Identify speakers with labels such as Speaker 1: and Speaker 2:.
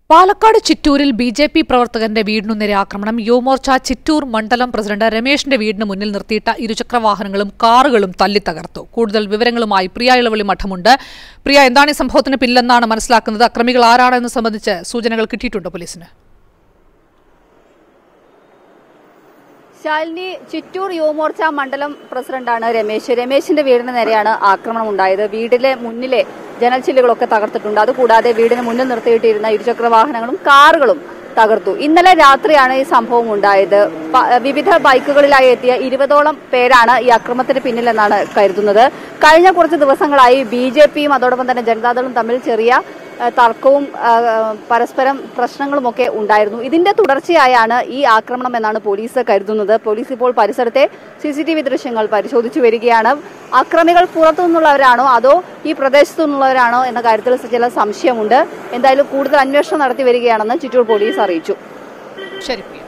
Speaker 1: പാലക്കാട് ചിറ്റൂരിൽ B J P പ്രവർത്തകന്റെ വീടിനു നേരെ ആക്രമണം യുവമോർച്ച ചിറ്റൂർ മണ്ഡലം പ്രസിഡന്റ് രമേശിന്റെ വീടിന് മുന്നിൽ നിർത്തിയിട്ട ഇരുചക്രവാഹനങ്ങളും കാറുകളും തല്ലിത്തകർത്തു കൂടുതൽ വിവരങ്ങളുമായി പ്രിയ ഇളവളി മഠമുണ്ട് പ്രിയ എന്താണ് ഈ സംഭവത്തിന് പിന്നിലെന്നാണ് മനസ്സിലാക്കുന്നത് അക്രമികൾ ആരാണെന്ന് സംബന്ധിച്ച് സൂചനകൾ കിട്ടിയിട്ടുണ്ടോ പോലീസിന്
Speaker 2: ശാലിനി ചിറ്റൂർ യുവമോർച്ച മണ്ഡലം പ്രസിഡന്റാണ് രമേശ് രമേശിന്റെ വീടിന് നേരെയാണ് ആക്രമണം ഉണ്ടായത് വീടിലെ മുന്നിലെ ജനൽച്ചില്ലുകളൊക്കെ തകർത്തിട്ടുണ്ട് അതുകൂടാതെ വീടിന് മുന്നിൽ നിർത്തിയിട്ടിരുന്ന ഇരുചക്ര വാഹനങ്ങളും കാറുകളും തകർത്തു ഇന്നലെ രാത്രിയാണ് ഈ സംഭവം ഉണ്ടായത് പ- വിവിധ ബൈക്കുകളിലായി എത്തിയ ഇരുപതോളം പേരാണ് ഈ അക്രമത്തിന് പിന്നിലെന്നാണ് കരുതുന്നത് കഴിഞ്ഞ കുറച്ച് ദിവസങ്ങളായി ബി ജെ പിയും അതോടൊപ്പം തന്നെ ജനതാദളും തമ്മിൽ ചെറിയ ഏഹ് തർക്കവും ഏഹ് പരസ്പരം പ്രശ്നങ്ങളുമൊക്കെ ഉണ്ടായിരുന്നു ഇതിന്റെ തുടർച്ചയായാണ് ഈ ആക്രമണം എന്നാണ് പോലീസ് കരുതുന്നത് പോലീസ് ഇപ്പോൾ പരിസരത്തെ സി സി ടി വി ദൃശ്യങ്ങൾ പരിശോധിച്ചു വരികയാണ് ആക്രമികൾ പുറത്തു നിന്നുള്ളവരാണോ അതോ ഈ പ്രദേശത്തു നിന്നുള്ളവരാണോ എന്ന കാര്യത്തിൽ ചില സംശയമുണ്ട് എന്തായാലും കൂടുതൽ അന്വേഷണം നടത്തി വരികയാണെന്ന് ചിറ്റൂർ പോലീസ് അറിയിച്ചു
Speaker 1: ശരി പ്രിയ